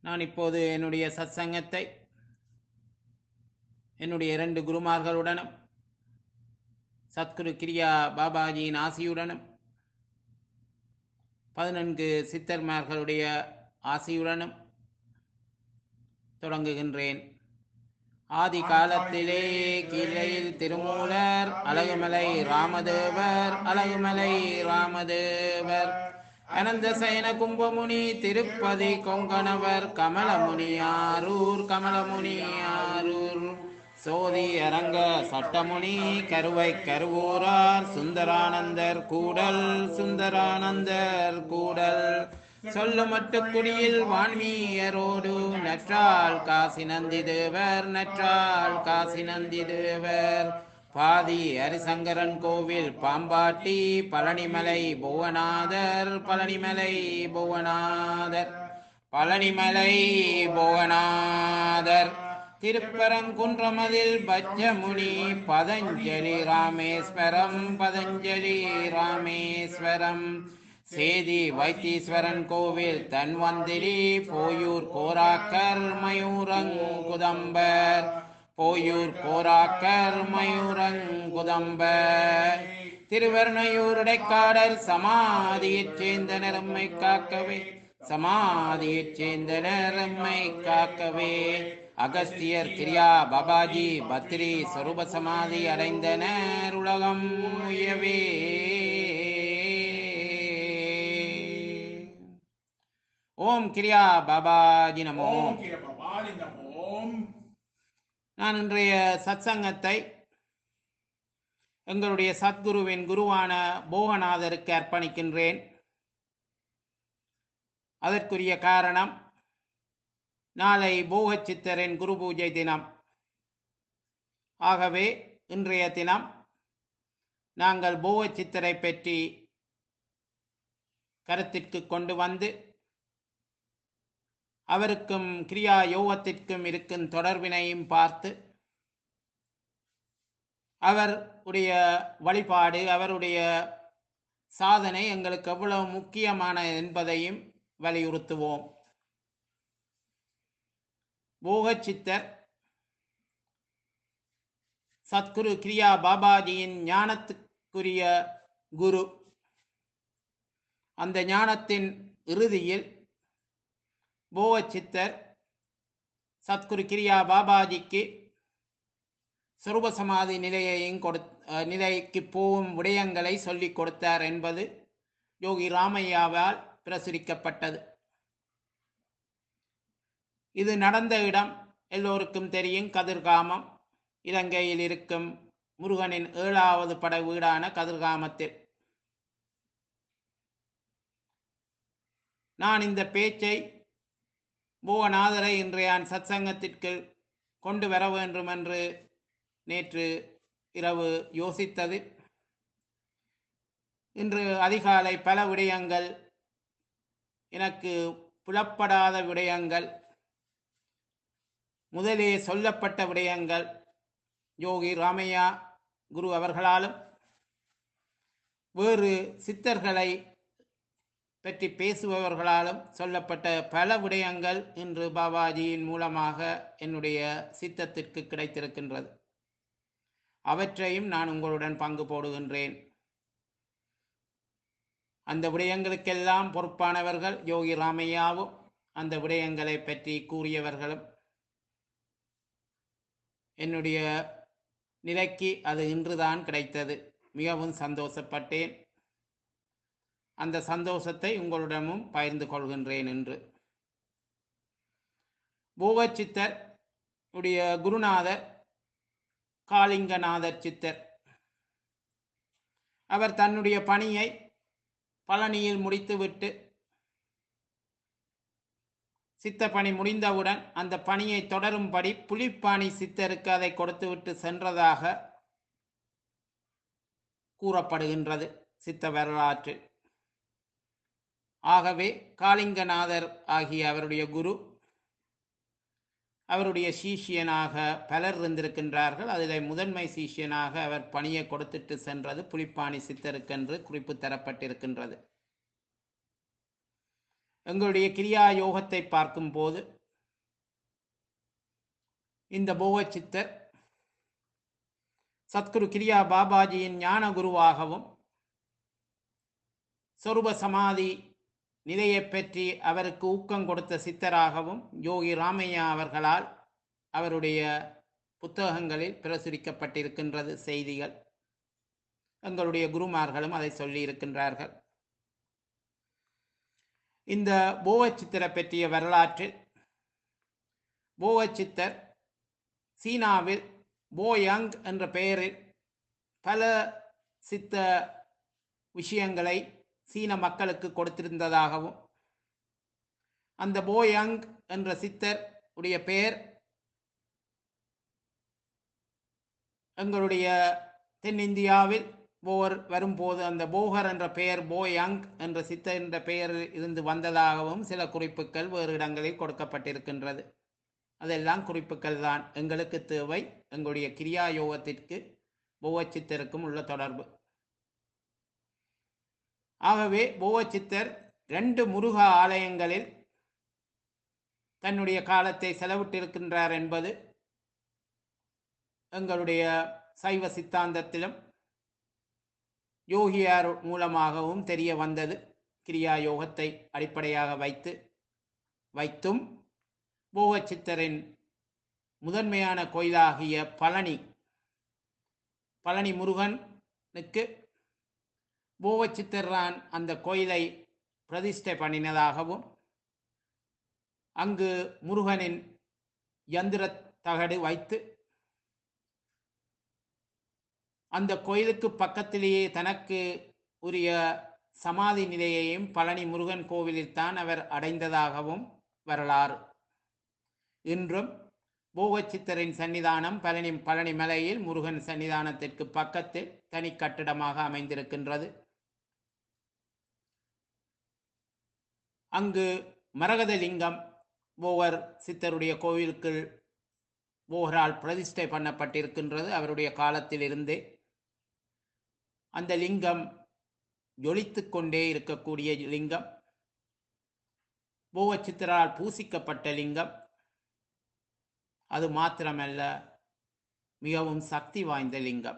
நான் இப்போது என்னுடைய சத்சங்கத்தை என்னுடைய இரண்டு குருமார்களுடனும் சத்குரு கிரியா பாபாஜியின் ஆசியுடனும் பதினான்கு சித்தர்மார்களுடைய ஆசியுடனும் தொடங்குகின்றேன் ஆதி காலத்திலே கீழையில் திருமூலர் அழகுமலை ராமதேவர் அழகுமலை ராமதேவர் அனந்த சயன கும்பமுனி திருப்பதி கொங்கணவர் கமலமுனி ஆரூர் கமலமுனி ஆரூர் சோதி அரங்க சட்டமுனி கருவை கருவூரார் சுந்தரானந்தர் கூடல் சுந்தரானந்தர் கூடல் சொல்லுமட்டு குடியில் வான்மீயரோடு நற்றால் காசி நந்தி தேவர் நற்றால் காசி நந்தி தேவர் பாதி ஹரிசங்கரன் கோவில் பாம்பாட்டி பழனிமலை புவனாதர் பழனிமலை புவனாதர் பழனிமலை புவனாதர் திருப்பரங்குன்றமதில் பஜ்ஜமுனி பதஞ்சலி ராமேஸ்வரம் பதஞ்சலி ராமேஸ்வரம் சேதி வைத்தீஸ்வரன் கோவில் தன்வந்திரி போயூர் கோராக்கர் மயூரங்குதம்பர் போயூர் கோராக்கர் மயூரங்குதம்பர் திருவர்ணையூருடைக்காடர் சமாதியைச் சேர்ந்தனர் எம்மை காக்கவே சமாதியைச் சேர்ந்தனர் எம்மை காக்கவே அகஸ்தியர் கிரியா பாபாஜி பத்ரி சொரூப சமாதி அடைந்தனர் உலகம் உயவே ஓம் கிரியா பாபாஜி நமோ ஓம் கிர பவானி நமோம் நான் இன்றைய சத்சங்கத்தை எங்களுடைய சத்குருவின் குருவான போகநாதருக்கு அர்ப்பணிக்கின்றேன் அதற்குரிய காரணம் நாளை போகச்சித்தரின் குரு பூஜை தினம் ஆகவே இன்றைய தினம் நாங்கள் போகச்சித்தரை பற்றி கருத்திற்கு கொண்டு வந்து அவருக்கும் கிரியா யோகத்திற்கும் இருக்கும் தொடர்பினையும் பார்த்து அவருடைய வழிபாடு அவருடைய சாதனை எங்களுக்கு எவ்வளவு முக்கியமான என்பதையும் வலியுறுத்துவோம் போகச்சித்தர் சத்குரு கிரியா பாபாஜியின் ஞானத்துக்குரிய குரு அந்த ஞானத்தின் இறுதியில் போவச்சித்தர் சத்குரு கிரியா பாபாஜிக்கு சொரூப சமாதி நிலையையும் கொடு அஹ் நிலைக்கு போகும் விடயங்களை சொல்லிக் கொடுத்தார் என்பது யோகி ராமையாவால் பிரசுரிக்கப்பட்டது இது நடந்த இடம் எல்லோருக்கும் தெரியும் கதிர்காமம் இலங்கையில் இருக்கும் முருகனின் ஏழாவது படை வீடான கதிர்காமத்தில் நான் இந்த பேச்சை புவநாதரை இன்றைய சத்சங்கத்திற்கு கொண்டு வர வேண்டும் என்று நேற்று இரவு யோசித்தது இன்று அதிகாலை பல விடயங்கள் எனக்கு புலப்படாத விடயங்கள் முதலே சொல்லப்பட்ட விடயங்கள் யோகி ராமையா குரு அவர்களாலும் வேறு சித்தர்களை பற்றி பேசுபவர்களாலும் சொல்லப்பட்ட பல விடயங்கள் இன்று பாபாஜியின் மூலமாக என்னுடைய சித்தத்திற்கு கிடைத்திருக்கின்றது அவற்றையும் நான் உங்களுடன் பங்கு போடுகின்றேன் அந்த விடயங்களுக்கெல்லாம் பொறுப்பானவர்கள் யோகி ராமையாவும் அந்த விடயங்களை பற்றி கூறியவர்களும் என்னுடைய நிலைக்கு அது இன்றுதான் கிடைத்தது மிகவும் சந்தோஷப்பட்டேன் அந்த சந்தோஷத்தை உங்களிடமும் பகிர்ந்து கொள்கின்றேன் என்று பூவச்சித்தர் உடைய குருநாதர் காளிங்கநாதர் சித்தர் அவர் தன்னுடைய பணியை பழனியில் முடித்துவிட்டு சித்த பணி முடிந்தவுடன் அந்த பணியை தொடரும்படி புலிப்பாணி சித்தருக்கு அதை கொடுத்துவிட்டு சென்றதாக கூறப்படுகின்றது சித்த வரலாற்றில் ஆகவே காளிங்கநாதர் ஆகிய அவருடைய குரு அவருடைய சீஷியனாக பலர் இருந்திருக்கின்றார்கள் அதில் முதன்மை சீஷியனாக அவர் பணியை கொடுத்துட்டு சென்றது புலிப்பாணி சித்தருக்கென்று குறிப்பு தரப்பட்டிருக்கின்றது எங்களுடைய கிரியா யோகத்தை பார்க்கும்போது இந்த போவச்சித்தர் சத்குரு கிரியா பாபாஜியின் ஞான குருவாகவும் சொரூப சமாதி நிலையைப் பற்றி அவருக்கு ஊக்கம் கொடுத்த சித்தராகவும் யோகி ராமையா அவர்களால் அவருடைய புத்தகங்களில் பிரசுரிக்கப்பட்டிருக்கின்றது செய்திகள் எங்களுடைய குருமார்களும் அதை சொல்லி இருக்கின்றார்கள் இந்த போவச்சித்தரை பற்றிய வரலாற்றில் போவச்சித்தர் சீனாவில் போயங் என்ற பெயரில் பல சித்த விஷயங்களை சீன மக்களுக்கு கொடுத்திருந்ததாகவும் அந்த போயங் என்ற சித்தர் உடைய பெயர் எங்களுடைய தென்னிந்தியாவில் போர் வரும்போது அந்த போகர் என்ற பெயர் போயங் என்ற சித்தர் என்ற பெயரில் இருந்து வந்ததாகவும் சில குறிப்புகள் வேறு இடங்களில் கொடுக்கப்பட்டிருக்கின்றது அதெல்லாம் குறிப்புகள் தான் எங்களுக்கு தேவை எங்களுடைய கிரியா யோகத்திற்கு போவச்சித்தருக்கும் உள்ள தொடர்பு ஆகவே போவச்சித்தர் ரெண்டு முருக ஆலயங்களில் தன்னுடைய காலத்தை செலவிட்டிருக்கின்றார் என்பது எங்களுடைய சைவ சித்தாந்தத்திலும் யோகியார் மூலமாகவும் தெரிய வந்தது கிரியா யோகத்தை அடிப்படையாக வைத்து வைத்தும் போகச்சித்தரின் முதன்மையான கோயிலாகிய பழனி பழனி முருகனுக்கு போவச்சித்தர்தான் அந்த கோயிலை பிரதிஷ்டை பண்ணினதாகவும் அங்கு முருகனின் யந்திர தகடு வைத்து அந்த கோயிலுக்கு பக்கத்திலேயே தனக்கு உரிய சமாதி நிலையையும் பழனி முருகன் கோவிலில் தான் அவர் அடைந்ததாகவும் வரலாறு இன்றும் போகச்சித்தரின் சன்னிதானம் பழனி பழனி மலையில் முருகன் சன்னிதானத்திற்கு பக்கத்தில் தனி கட்டிடமாக அமைந்திருக்கின்றது அங்கு மரகத லிங்கம் போகர் சித்தருடைய கோவிலுக்குள் போகரால் பிரதிஷ்டை பண்ணப்பட்டிருக்கின்றது அவருடைய காலத்தில் இருந்தே அந்த லிங்கம் ஜொலித்து கொண்டே இருக்கக்கூடிய லிங்கம் போகச்சித்தரால் பூசிக்கப்பட்ட லிங்கம் அது மாத்திரமல்ல மிகவும் சக்தி வாய்ந்த லிங்கம்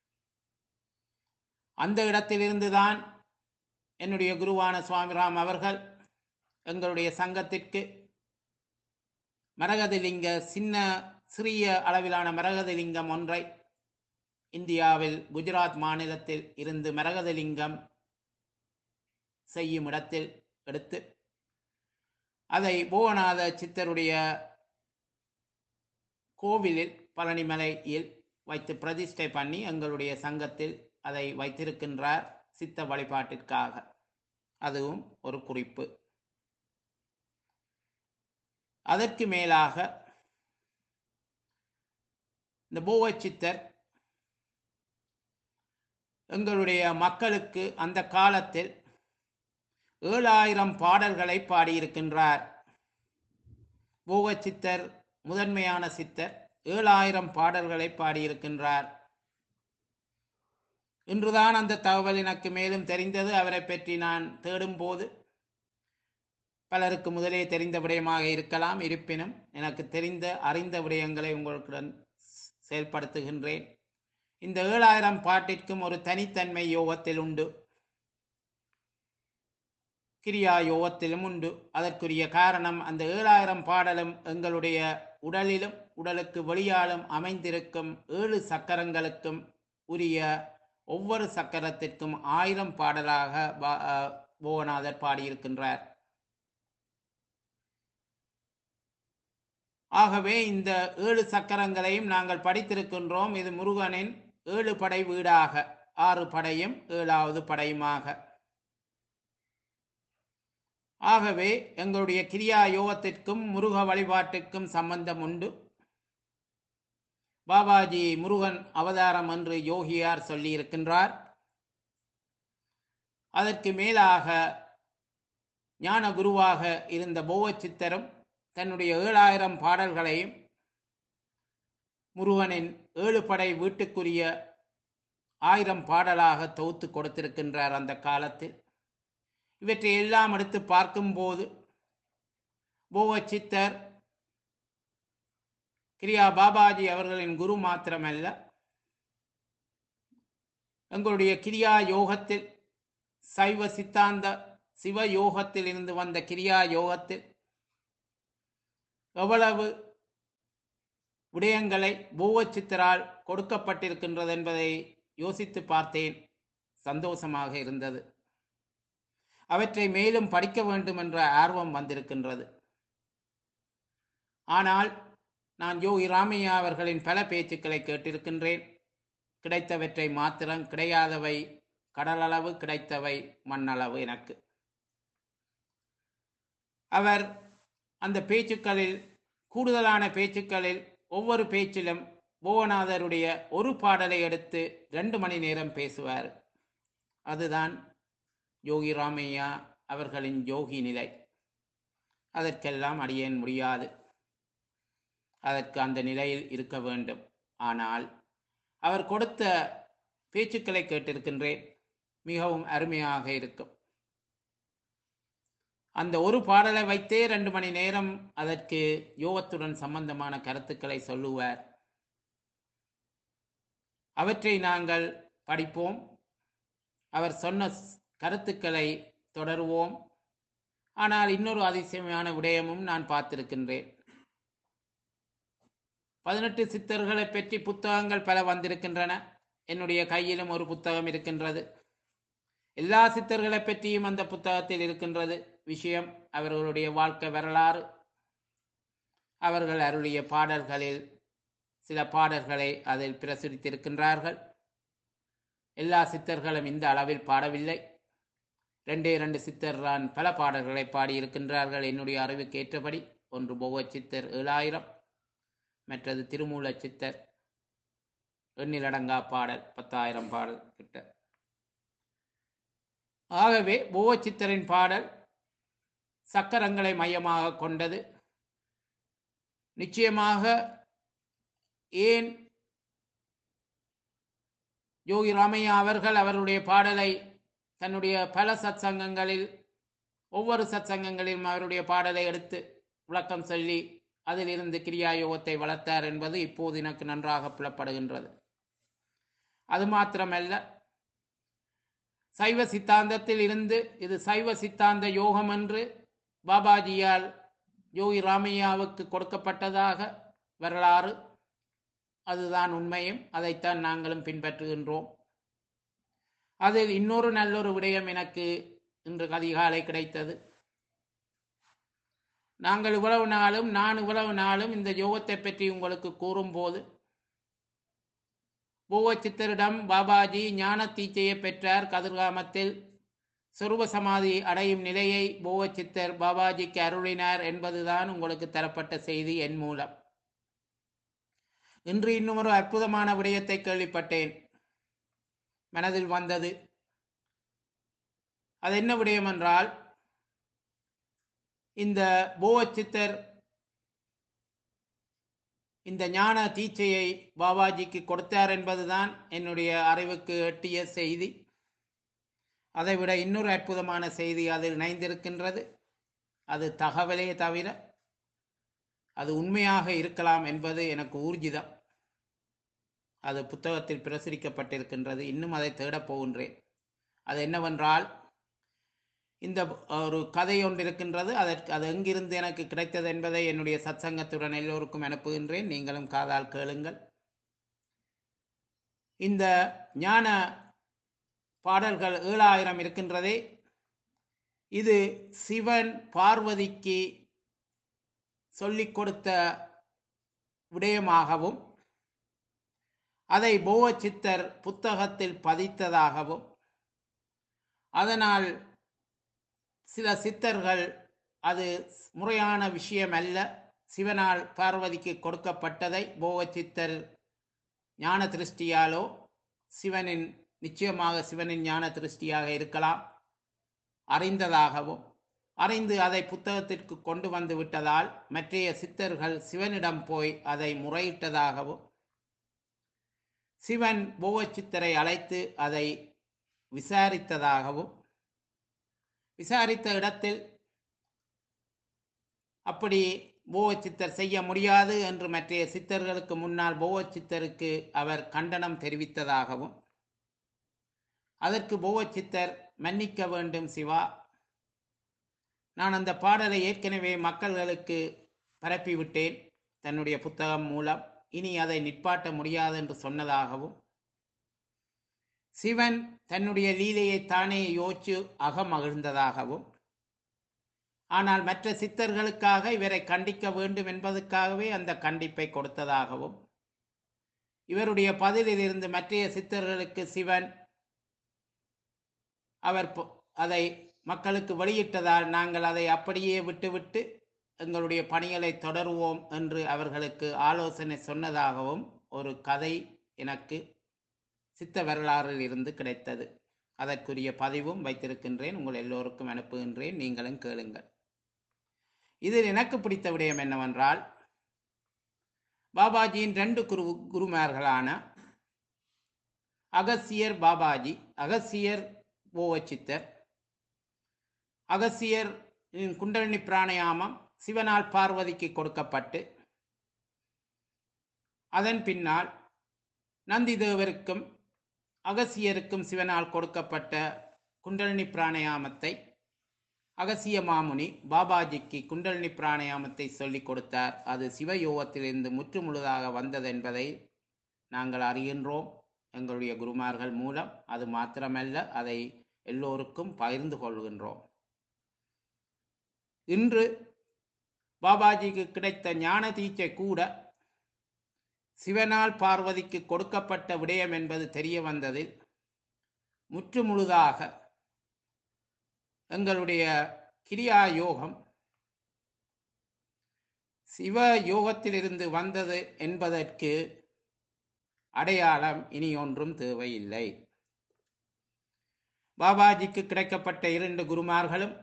அந்த இடத்திலிருந்துதான் என்னுடைய குருவான சுவாமிராம் அவர்கள் எங்களுடைய சங்கத்திற்கு மரகதலிங்க சின்ன சிறிய அளவிலான மரகதலிங்கம் ஒன்றை இந்தியாவில் குஜராத் மாநிலத்தில் இருந்து மரகதலிங்கம் செய்யும் இடத்தில் எடுத்து அதை புவநாத சித்தருடைய கோவிலில் பழனிமலையில் வைத்து பிரதிஷ்டை பண்ணி எங்களுடைய சங்கத்தில் அதை வைத்திருக்கின்றார் சித்த வழிபாட்டிற்காக அதுவும் ஒரு குறிப்பு அதற்கு மேலாக இந்த போவ சித்தர் எங்களுடைய மக்களுக்கு அந்த காலத்தில் ஏழாயிரம் பாடல்களை பாடியிருக்கின்றார் போவ சித்தர் முதன்மையான சித்தர் ஏழாயிரம் பாடல்களை பாடியிருக்கின்றார் இன்றுதான் அந்த தகவல் எனக்கு மேலும் தெரிந்தது அவரை பற்றி நான் தேடும்போது பலருக்கு முதலே தெரிந்த விடயமாக இருக்கலாம் இருப்பினும் எனக்கு தெரிந்த அறிந்த விடயங்களை உங்களுடன் செயல்படுத்துகின்றேன் இந்த ஏழாயிரம் பாட்டிற்கும் ஒரு தனித்தன்மை யோகத்தில் உண்டு கிரியா யோகத்திலும் உண்டு அதற்குரிய காரணம் அந்த ஏழாயிரம் பாடலும் எங்களுடைய உடலிலும் உடலுக்கு வெளியாலும் அமைந்திருக்கும் ஏழு சக்கரங்களுக்கும் உரிய ஒவ்வொரு சக்கரத்திற்கும் ஆயிரம் பாடலாக பா- அஹ் புவநாதர் பாடியிருக்கின்றார் ஆகவே இந்த ஏழு சக்கரங்களையும் நாங்கள் படித்திருக்கின்றோம் இது முருகனின் ஏழு படை வீடாக ஆறு படையும் ஏழாவது படையுமாக ஆகவே எங்களுடைய கிரியா யோகத்திற்கும் முருக வழிபாட்டுக்கும் சம்பந்தம் உண்டு பாபாஜி முருகன் அவதாரம் என்று யோகியார் சொல்லியிருக்கின்றார் அதற்கு மேலாக ஞான குருவாக இருந்த போவச்சித்தரும் தன்னுடைய ஏழாயிரம் பாடல்களையும் முருகனின் ஏழு படை வீட்டுக்குரிய ஆயிரம் பாடலாக தொகுத்து கொடுத்திருக்கின்றார் அந்த காலத்தில் இவற்றை எல்லாம் எடுத்து பார்க்கும்போது போவச்சித்தர் கிரியா பாபாஜி அவர்களின் குரு மாத்திரமல்ல எங்களுடைய கிரியா யோகத்தில் சைவ சித்தாந்த சிவ யோகத்தில் இருந்து வந்த கிரியா யோகத்தில் எவ்வளவு விடயங்களை பூவச்சித்தரால் கொடுக்கப்பட்டிருக்கின்றது என்பதை யோசித்து பார்த்தேன் சந்தோஷமாக இருந்தது அவற்றை மேலும் படிக்க வேண்டும் என்ற ஆர்வம் வந்திருக்கின்றது ஆனால் நான் யோகி ராமையா அவர்களின் பல பேச்சுக்களை கேட்டிருக்கின்றேன் கிடைத்தவற்றை மாத்திரம் கிடையாதவை கடலளவு கிடைத்தவை மண்ணளவு எனக்கு அவர் அந்த பேச்சுக்களில் கூடுதலான பேச்சுக்களில் ஒவ்வொரு பேச்சிலும் புவனாதருடைய ஒரு பாடலை எடுத்து ரெண்டு மணி நேரம் பேசுவார் அதுதான் யோகி ராமையா அவர்களின் யோகி நிலை அதற்கெல்லாம் அடியேன் முடியாது அதற்கு அந்த நிலையில் இருக்க வேண்டும் ஆனால் அவர் கொடுத்த பேச்சுக்களை கேட்டிருக்கின்றேன் மிகவும் அருமையாக இருக்கும் அந்த ஒரு பாடலை வைத்தே ரெண்டு மணி நேரம் அதற்கு யோகத்துடன் சம்பந்தமான கருத்துக்களை சொல்லுவார் அவற்றை நாங்கள் படிப்போம் அவர் சொன்ன கருத்துக்களை தொடருவோம் ஆனால் இன்னொரு அதிசயமான விடயமும் நான் பார்த்திருக்கின்றேன் பதினெட்டு சித்தர்களை பற்றி புத்தகங்கள் பல வந்திருக்கின்றன என்னுடைய கையிலும் ஒரு புத்தகம் இருக்கின்றது எல்லா சித்தர்களை பற்றியும் அந்த புத்தகத்தில் இருக்கின்றது விஷயம் அவர்களுடைய வாழ்க்கை வரலாறு அவர்கள் அருளிய பாடல்களில் சில பாடல்களை அதில் பிரசுரித்திருக்கின்றார்கள் எல்லா சித்தர்களும் இந்த அளவில் பாடவில்லை ரெண்டே ரெண்டு சித்தர் தான் பல பாடல்களை பாடியிருக்கின்றார்கள் என்னுடைய அறிவுக்கு ஏற்றபடி ஒன்று போக சித்தர் ஏழாயிரம் மற்றது திருமூல சித்தர் எண்ணிலடங்கா பாடல் பத்தாயிரம் பாடல் கிட்ட ஆகவே போவ சித்தரின் பாடல் சக்கரங்களை மையமாக கொண்டது நிச்சயமாக ஏன் யோகி ராமையா அவர்கள் அவருடைய பாடலை தன்னுடைய பல சத்சங்கங்களில் ஒவ்வொரு சத்சங்கங்களிலும் அவருடைய பாடலை எடுத்து விளக்கம் சொல்லி அதிலிருந்து கிரியா யோகத்தை வளர்த்தார் என்பது இப்போது எனக்கு நன்றாக புலப்படுகின்றது அது மாத்திரமல்ல சைவ சித்தாந்தத்தில் இருந்து இது சைவ சித்தாந்த யோகம் என்று பாபாஜியால் யோகி ராமையாவுக்கு கொடுக்கப்பட்டதாக வரலாறு அதுதான் உண்மையும் அதைத்தான் நாங்களும் பின்பற்றுகின்றோம் அதில் இன்னொரு நல்லொரு விடயம் எனக்கு இன்று அதிகாலை கிடைத்தது நாங்கள் இவ்வளவு நாளும் நான் இவ்வளவு நாளும் இந்த யோகத்தை பற்றி உங்களுக்கு கூறும்போது பூவச்சித்தரிடம் பாபாஜி ஞான தீச்சையை பெற்றார் கதிர்காமத்தில் சொருப சமாதி அடையும் நிலையை பூவச்சித்தர் பாபாஜிக்கு அருளினார் என்பதுதான் உங்களுக்கு தரப்பட்ட செய்தி என் மூலம் இன்று இன்னும் ஒரு அற்புதமான விடயத்தை கேள்விப்பட்டேன் மனதில் வந்தது அது என்ன விடயம் என்றால் இந்த போவச்சித்தர் இந்த ஞான தீட்சையை பாபாஜிக்கு கொடுத்தார் என்பதுதான் என்னுடைய அறிவுக்கு எட்டிய செய்தி அதைவிட இன்னொரு அற்புதமான செய்தி அதில் இணைந்திருக்கின்றது அது தகவலே தவிர அது உண்மையாக இருக்கலாம் என்பது எனக்கு ஊர்ஜிதம் அது புத்தகத்தில் பிரசுரிக்கப்பட்டிருக்கின்றது இன்னும் அதை தேடப் போகின்றேன் அது என்னவென்றால் இந்த ஒரு கதை ஒன்று இருக்கின்றது அதற்கு அது எங்கிருந்து எனக்கு கிடைத்தது என்பதை என்னுடைய சத்சங்கத்துடன் எல்லோருக்கும் அனுப்புகின்றேன் நீங்களும் காதால் கேளுங்கள் இந்த ஞான பாடல்கள் ஏழாயிரம் இருக்கின்றதே இது சிவன் பார்வதிக்கு சொல்லிக் கொடுத்த விடயமாகவும் அதை போவச்சித்தர் புத்தகத்தில் பதித்ததாகவும் அதனால் சில சித்தர்கள் அது முறையான விஷயம் அல்ல சிவனால் பார்வதிக்கு கொடுக்கப்பட்டதை போவச்சித்தர் ஞான திருஷ்டியாலோ சிவனின் நிச்சயமாக சிவனின் ஞான திருஷ்டியாக இருக்கலாம் அறிந்ததாகவும் அறிந்து அதை புத்தகத்திற்கு கொண்டு வந்து விட்டதால் மற்றைய சித்தர்கள் சிவனிடம் போய் அதை முறையிட்டதாகவும் சிவன் போவச்சித்தரை அழைத்து அதை விசாரித்ததாகவும் விசாரித்த இடத்தில் அப்படி போவ சித்தர் செய்ய முடியாது என்று மற்றைய சித்தர்களுக்கு முன்னால் போவ சித்தருக்கு அவர் கண்டனம் தெரிவித்ததாகவும் அதற்கு போவ சித்தர் மன்னிக்க வேண்டும் சிவா நான் அந்த பாடலை ஏற்கனவே மக்கள்களுக்கு பரப்பிவிட்டேன் தன்னுடைய புத்தகம் மூலம் இனி அதை நிற்பாட்ட முடியாது என்று சொன்னதாகவும் சிவன் தன்னுடைய லீலையை தானே யோசிச்சு அகமகிழ்ந்ததாகவும் ஆனால் மற்ற சித்தர்களுக்காக இவரை கண்டிக்க வேண்டும் என்பதற்காகவே அந்த கண்டிப்பை கொடுத்ததாகவும் இவருடைய பதிலிலிருந்து மற்றைய சித்தர்களுக்கு சிவன் அவர் பொ- அதை மக்களுக்கு வெளியிட்டதால் நாங்கள் அதை அப்படியே விட்டுவிட்டு எங்களுடைய பணிகளை தொடருவோம் என்று அவர்களுக்கு ஆலோசனை சொன்னதாகவும் ஒரு கதை எனக்கு சித்த வரலாறில் இருந்து கிடைத்தது அதற்குரிய பதிவும் வைத்திருக்கின்றேன் உங்கள் எல்லோருக்கும் அனுப்புகின்றேன் நீங்களும் கேளுங்கள் இதில் எனக்கு பிடித்த விடயம் என்னவென்றால் பாபாஜியின் ரெண்டு குரு குருமார்களான அகசியர் பாபாஜி அகசியர் ஓவச்சித்தர் அகசியர் குண்டலினி பிராணயாமம் சிவனால் பார்வதிக்கு கொடுக்கப்பட்டு அதன் பின்னால் நந்திதேவருக்கும் அகசியருக்கும் சிவனால் கொடுக்கப்பட்ட குண்டலினி பிராணயாமத்தை அகசிய மாமுனி பாபாஜிக்கு குண்டலினி பிராணயாமத்தை சொல்லிக் கொடுத்தார் அது சிவயோகத்திலிருந்து முற்றுமுழுதாக வந்தது என்பதை நாங்கள் அறிகின்றோம் எங்களுடைய குருமார்கள் மூலம் அது மாத்திரமல்ல அதை எல்லோருக்கும் பகிர்ந்து கொள்கின்றோம் இன்று பாபாஜிக்கு கிடைத்த ஞான தீட்சை கூட சிவனால் பார்வதிக்கு கொடுக்கப்பட்ட விடயம் என்பது தெரிய வந்ததில் முற்றுமுழுதாக எங்களுடைய கிரியா யோகம் சிவ யோகத்திலிருந்து வந்தது என்பதற்கு அடையாளம் இனி ஒன்றும் தேவையில்லை பாபாஜிக்கு கிடைக்கப்பட்ட இரண்டு குருமார்களும்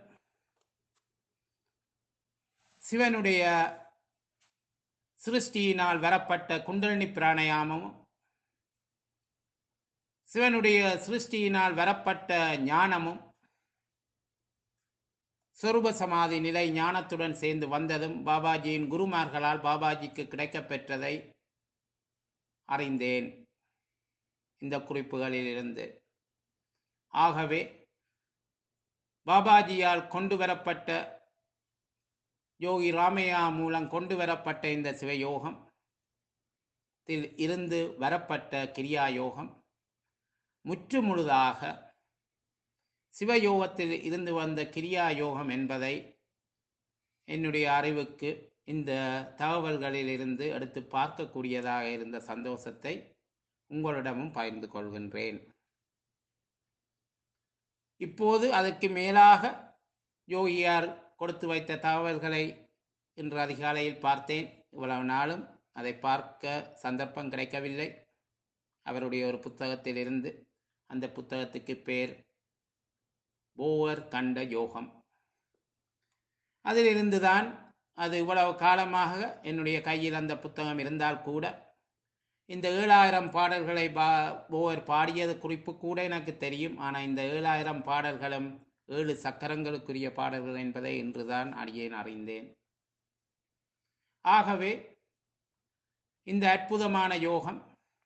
சிவனுடைய சிருஷ்டியினால் வரப்பட்ட குண்டலினி பிராணயாமமும் சிவனுடைய சிருஷ்டியினால் வரப்பட்ட ஞானமும் சொரூப சமாதி நிலை ஞானத்துடன் சேர்ந்து வந்ததும் பாபாஜியின் குருமார்களால் பாபாஜிக்கு கிடைக்கப்பெற்றதை அறிந்தேன் இந்த குறிப்புகளில் இருந்து ஆகவே பாபாஜியால் கொண்டு வரப்பட்ட யோகி ராமையா மூலம் கொண்டு வரப்பட்ட இந்த சிவயோகம் தில் இருந்து வரப்பட்ட கிரியா யோகம் முற்று முழுதாக சிவயோகத்தில் இருந்து வந்த கிரியா யோகம் என்பதை என்னுடைய அறிவுக்கு இந்த தகவல்களில் இருந்து எடுத்து பார்க்கக்கூடியதாக இருந்த சந்தோஷத்தை உங்களிடமும் பகிர்ந்து கொள்கின்றேன் இப்போது அதற்கு மேலாக யோகியார் கொடுத்து வைத்த தகவல்களை இன்று அதிகாலையில் பார்த்தேன் இவ்வளவு நாளும் அதை பார்க்க சந்தர்ப்பம் கிடைக்கவில்லை அவருடைய ஒரு புத்தகத்தில் இருந்து அந்த புத்தகத்துக்கு பேர் போவர் கண்ட யோகம் அதிலிருந்துதான் அது இவ்வளவு காலமாக என்னுடைய கையில் அந்த புத்தகம் இருந்தால் கூட இந்த ஏழாயிரம் பாடல்களை பா போவர் பாடியது குறிப்பு கூட எனக்கு தெரியும் ஆனால் இந்த ஏழாயிரம் பாடல்களும் ஏழு சக்கரங்களுக்குரிய பாடல்கள் என்பதை இன்றுதான் அடியேன் அறிந்தேன் ஆகவே இந்த அற்புதமான யோகம்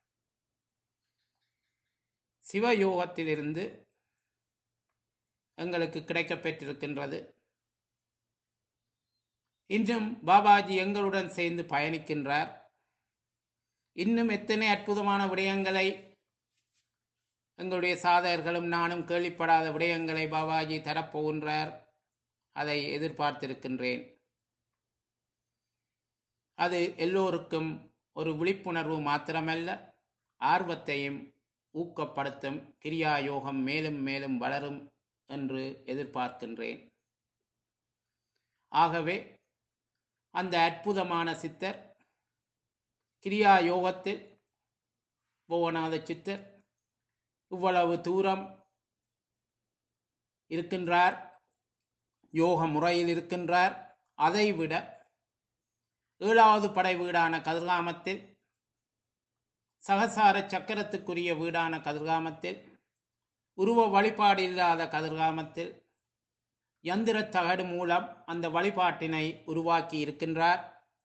சிவயோகத்திலிருந்து எங்களுக்கு கிடைக்கப்பெற்றிருக்கின்றது இன்றும் பாபாஜி எங்களுடன் சேர்ந்து பயணிக்கின்றார் இன்னும் எத்தனை அற்புதமான விடயங்களை எங்களுடைய சாதகர்களும் நானும் கேள்விப்படாத விடயங்களை பாபாஜி தரப்போகின்றார் அதை எதிர்பார்த்திருக்கின்றேன் அது எல்லோருக்கும் ஒரு விழிப்புணர்வு மாத்திரமல்ல ஆர்வத்தையும் ஊக்கப்படுத்தும் கிரியா யோகம் மேலும் மேலும் வளரும் என்று எதிர்பார்க்கின்றேன் ஆகவே அந்த அற்புதமான சித்தர் கிரியா யோகத்தில் புவனாத சித்தர் இவ்வளவு தூரம் இருக்கின்றார் யோக முறையில் இருக்கின்றார் அதைவிட ஏழாவது படை வீடான கதிர்காமத்தில் சகசார சக்கரத்துக்குரிய வீடான கதிர்காமத்தில் உருவ வழிபாடு இல்லாத கதிர்காமத்தில் யந்திர தகடு மூலம் அந்த வழிபாட்டினை உருவாக்கி இருக்கின்றார்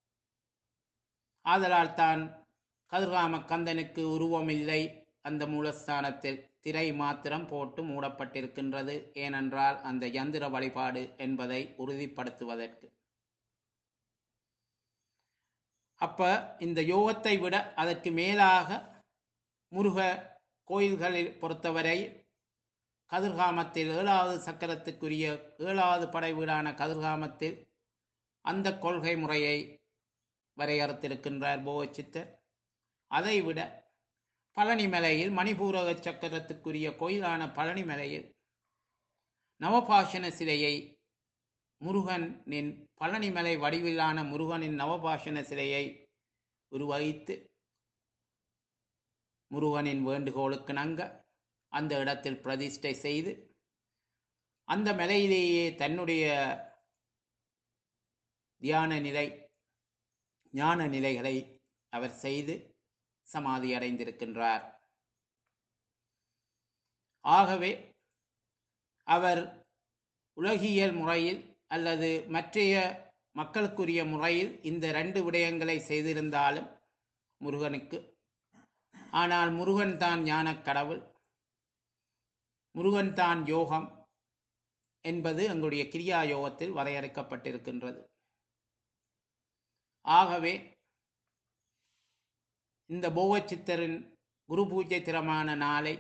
ஆதலால் தான் கதிர்காம கந்தனுக்கு உருவமில்லை அந்த மூலஸ்தானத்தில் திரை மாத்திரம் போட்டு மூடப்பட்டிருக்கின்றது ஏனென்றால் அந்த யந்திர வழிபாடு என்பதை உறுதிப்படுத்துவதற்கு அப்ப இந்த யோகத்தை விட அதற்கு மேலாக முருக கோயில்களில் பொறுத்தவரை கதிர்காமத்தில் ஏழாவது சக்கரத்துக்குரிய ஏழாவது படை வீடான கதிர்காமத்தில் அந்த கொள்கை முறையை வரையறுத்திருக்கின்றார் போவச்சித்தர் அதைவிட பழனிமலையில் மணிபூரக சக்கரத்துக்குரிய கோயிலான பழனிமலையில் நவபாஷண சிலையை முருகனின் பழனிமலை வடிவிலான முருகனின் நவபாஷண சிலையை உருவகித்து முருகனின் வேண்டுகோளுக்கு நங்க அந்த இடத்தில் பிரதிஷ்டை செய்து அந்த மலையிலேயே தன்னுடைய தியான நிலை ஞான நிலைகளை அவர் செய்து சமாதி அடைந்திருக்கின்றார் ஆகவே அவர் உலகியல் முறையில் அல்லது மற்றைய மக்களுக்குரிய முறையில் இந்த ரெண்டு விடயங்களை செய்திருந்தாலும் முருகனுக்கு ஆனால் முருகன் தான் ஞானக் கடவுள் முருகன் தான் யோகம் என்பது எங்களுடைய கிரியா யோகத்தில் வரையறுக்கப்பட்டிருக்கின்றது ஆகவே இந்த போகச்சித்தரின் குரு பூஜை திறமான நாளை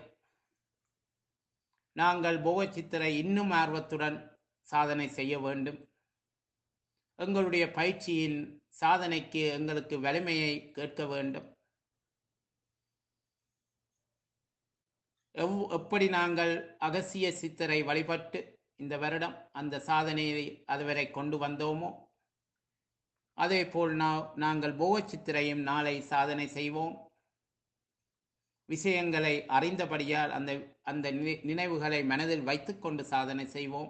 நாங்கள் போகச்சித்தரை இன்னும் ஆர்வத்துடன் சாதனை செய்ய வேண்டும் எங்களுடைய பயிற்சியின் சாதனைக்கு எங்களுக்கு வலிமையை கேட்க வேண்டும் எவ் எப்படி நாங்கள் அகசிய சித்தரை வழிபட்டு இந்த வருடம் அந்த சாதனையை அதுவரை கொண்டு வந்தோமோ அதே போல் நா- நாங்கள் போகச்சித்திரையும் நாளை சாதனை செய்வோம் விஷயங்களை அறிந்தபடியால் அந்த அந்த நினை- நினைவுகளை மனதில் வைத்துக்கொண்டு சாதனை செய்வோம்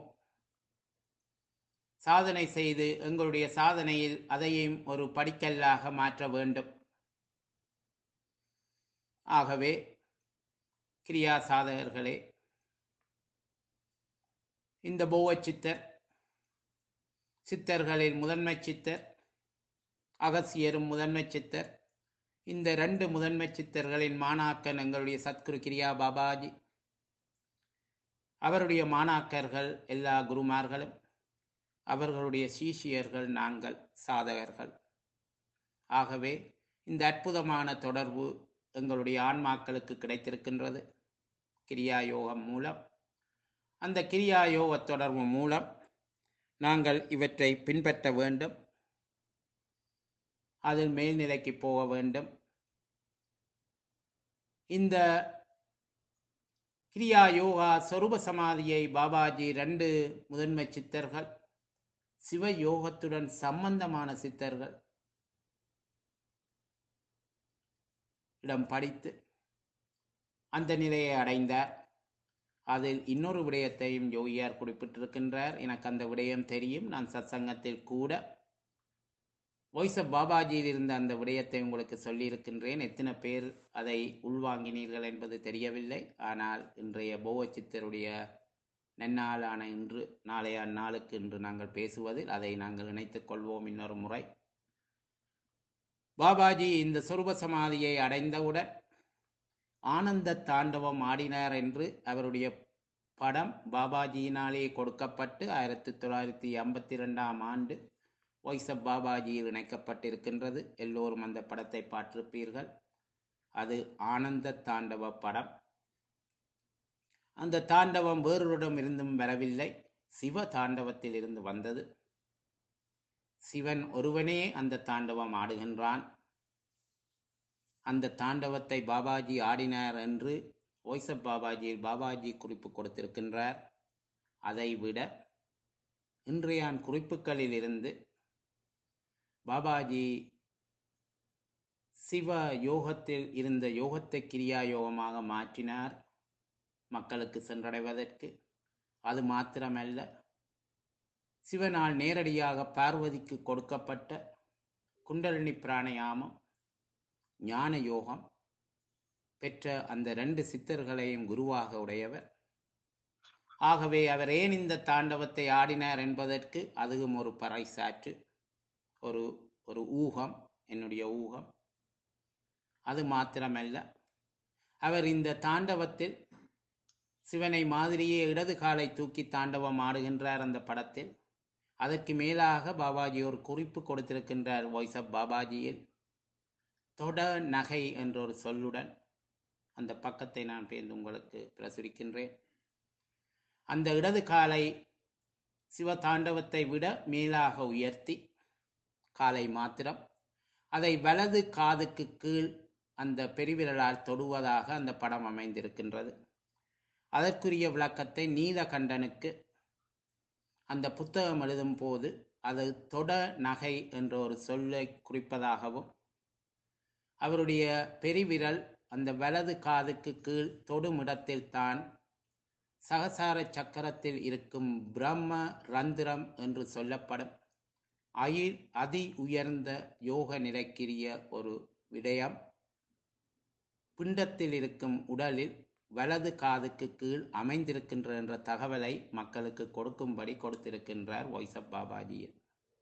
சாதனை செய்து எங்களுடைய சாதனையில் அதையும் ஒரு படிக்கல்லாக மாற்ற வேண்டும் ஆகவே கிரியா சாதகர்களே இந்த போவ சித்தர் சித்தர்களில் முதன்மை சித்தர் அகசியரும் முதன்மை சித்தர் இந்த ரெண்டு முதன்மை சித்தர்களின் மாணாக்கன் எங்களுடைய சத்குரு கிரியா பாபாஜி அவருடைய மாணாக்கர்கள் எல்லா குருமார்களும் அவர்களுடைய சீஷியர்கள் நாங்கள் சாதகர்கள் ஆகவே இந்த அற்புதமான தொடர்பு எங்களுடைய ஆன்மாக்களுக்கு கிடைத்திருக்கின்றது கிரியா யோகம் மூலம் அந்த கிரியா யோக தொடர்பு மூலம் நாங்கள் இவற்றை பின்பற்ற வேண்டும் அதில் மேல்நிலைக்கு போக வேண்டும் இந்த கிரியா யோகா சொரூப சமாதியை பாபாஜி ரெண்டு முதன்மை சித்தர்கள் சிவ யோகத்துடன் சம்பந்தமான சித்தர்கள் இடம் படித்து அந்த நிலையை அடைந்தார் அதில் இன்னொரு விடயத்தையும் யோகியார் குறிப்பிட்டிருக்கின்றார் எனக்கு அந்த விடயம் தெரியும் நான் சத்சங்கத்தில் கூட வாய்ஸ் ஆஃப் பாபாஜியில் இருந்த அந்த விடயத்தை உங்களுக்கு சொல்லியிருக்கின்றேன் எத்தனை பேர் அதை உள்வாங்கினீர்கள் என்பது தெரியவில்லை ஆனால் இன்றைய போவச்சித்தருடைய நன்னாளான இன்று நாளைய நாளுக்கு இன்று நாங்கள் பேசுவதில் அதை நாங்கள் இணைத்துக் கொள்வோம் இன்னொரு முறை பாபாஜி இந்த சொரூப சமாதியை அடைந்தவுடன் ஆனந்த தாண்டவம் ஆடினார் என்று அவருடைய படம் பாபாஜியினாலே கொடுக்கப்பட்டு ஆயிரத்தி தொள்ளாயிரத்தி ஐம்பத்தி ரெண்டாம் ஆண்டு வாய்ஸ் ஆஃப் பாபாஜியில் இணைக்கப்பட்டிருக்கின்றது எல்லோரும் அந்த படத்தை பார்த்திருப்பீர்கள் அது ஆனந்த தாண்டவ படம் அந்த தாண்டவம் வேறொருடம் இருந்தும் வரவில்லை சிவ தாண்டவத்தில் இருந்து வந்தது சிவன் ஒருவனே அந்த தாண்டவம் ஆடுகின்றான் அந்த தாண்டவத்தை பாபாஜி ஆடினார் என்று வாய்ஸ் ஆஃப் பாபாஜியில் பாபாஜி குறிப்பு கொடுத்திருக்கின்றார் அதை விட இன்றையான் குறிப்புகளில் இருந்து பாபாஜி சிவ யோகத்தில் இருந்த யோகத்தை கிரியா யோகமாக மாற்றினார் மக்களுக்கு சென்றடைவதற்கு அது மாத்திரமல்ல சிவனால் நேரடியாக பார்வதிக்கு கொடுக்கப்பட்ட குண்டலினி பிராணயாமம் ஞான யோகம் பெற்ற அந்த ரெண்டு சித்தர்களையும் குருவாக உடையவர் ஆகவே அவர் ஏன் இந்த தாண்டவத்தை ஆடினார் என்பதற்கு அதுவும் ஒரு பறைசாற்று ஒரு ஒரு ஊகம் என்னுடைய ஊகம் அது மாத்திரமல்ல அவர் இந்த தாண்டவத்தில் சிவனை மாதிரியே இடது காலை தூக்கி தாண்டவம் ஆடுகின்றார் அந்த படத்தில் அதற்கு மேலாக பாபாஜி ஒரு குறிப்பு கொடுத்திருக்கின்றார் வாய்ஸ் ஆஃப் பாபாஜியில் தொட நகை என்ற ஒரு சொல்லுடன் அந்த பக்கத்தை நான் பேர்ந்து உங்களுக்கு பிரசுரிக்கின்றேன் அந்த இடது காலை சிவதாண்டவத்தை விட மேலாக உயர்த்தி காலை மாத்திரம் அதை வலது காதுக்கு கீழ் அந்த பெருவிரலால் தொடுவதாக அந்த படம் அமைந்திருக்கின்றது அதற்குரிய விளக்கத்தை நீலகண்டனுக்கு அந்த புத்தகம் எழுதும் போது அது தொட நகை என்ற ஒரு சொல்லை குறிப்பதாகவும் அவருடைய பெருவிரல் அந்த வலது காதுக்கு கீழ் தொடுமிடத்தில் தான் சகசார சக்கரத்தில் இருக்கும் பிரம்ம ரந்திரம் என்று சொல்லப்படும் அயிர் அதி உயர்ந்த யோக நிலைக்குரிய ஒரு விடயம் பிண்டத்தில் இருக்கும் உடலில் வலது காதுக்கு கீழ் அமைந்திருக்கின்ற என்ற தகவலை மக்களுக்கு கொடுக்கும்படி கொடுத்திருக்கின்றார் வாய்ஸ் ஆஃப் பாபாஜியில்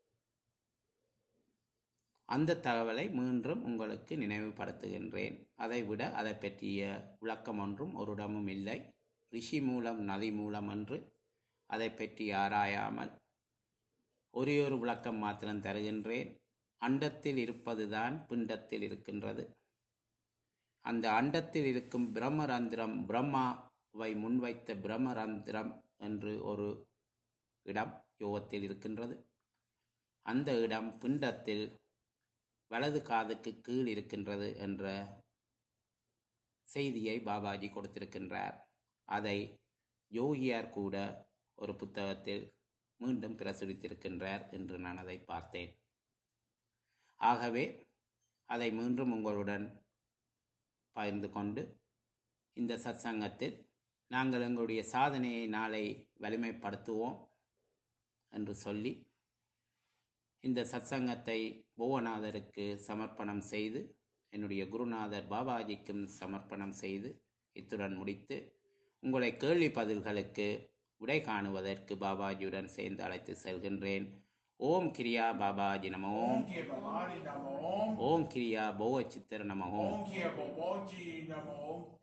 அந்த தகவலை மீண்டும் உங்களுக்கு நினைவுபடுத்துகின்றேன் அதை விட அதை பற்றிய விளக்கம் ஒன்றும் ஒரு இடமும் இல்லை ரிஷி மூலம் நதி மூலம் என்று அதை பற்றி ஆராயாமல் ஒரே ஒரு விளக்கம் மாத்திரம் தருகின்றேன் அண்டத்தில் இருப்பதுதான் பிண்டத்தில் இருக்கின்றது அந்த அண்டத்தில் இருக்கும் பிரம்மரந்திரம் பிரம்மாவை முன்வைத்த பிரம்மரந்திரம் என்று ஒரு இடம் யோகத்தில் இருக்கின்றது அந்த இடம் பிண்டத்தில் வலது காதுக்கு கீழ் இருக்கின்றது என்ற செய்தியை பாபாஜி கொடுத்திருக்கின்றார் அதை யோகியார் கூட ஒரு புத்தகத்தில் மீண்டும் பிரசுரித்திருக்கின்றார் என்று நான் அதை பார்த்தேன் ஆகவே அதை மீண்டும் உங்களுடன் பகிர்ந்து கொண்டு இந்த சத்சங்கத்தில் நாங்கள் எங்களுடைய சாதனையை நாளை வலிமைப்படுத்துவோம் என்று சொல்லி இந்த சத்சங்கத்தை புவநாதருக்கு சமர்ப்பணம் செய்து என்னுடைய குருநாதர் பாபாஜிக்கும் சமர்ப்பணம் செய்து இத்துடன் முடித்து உங்களை கேள்வி பதில்களுக்கு விடை காணுவதற்கு பாபாஜியுடன் சேர்ந்து அழைத்து செல்கின்றேன் ஓம் கிரியா பாபாஜி நம Om ஓம் Kia Bhavani Namo Om. ஓம் கிரியா பௌவ சித்திர நம ஓம் Om Kia Boboji Namo Om.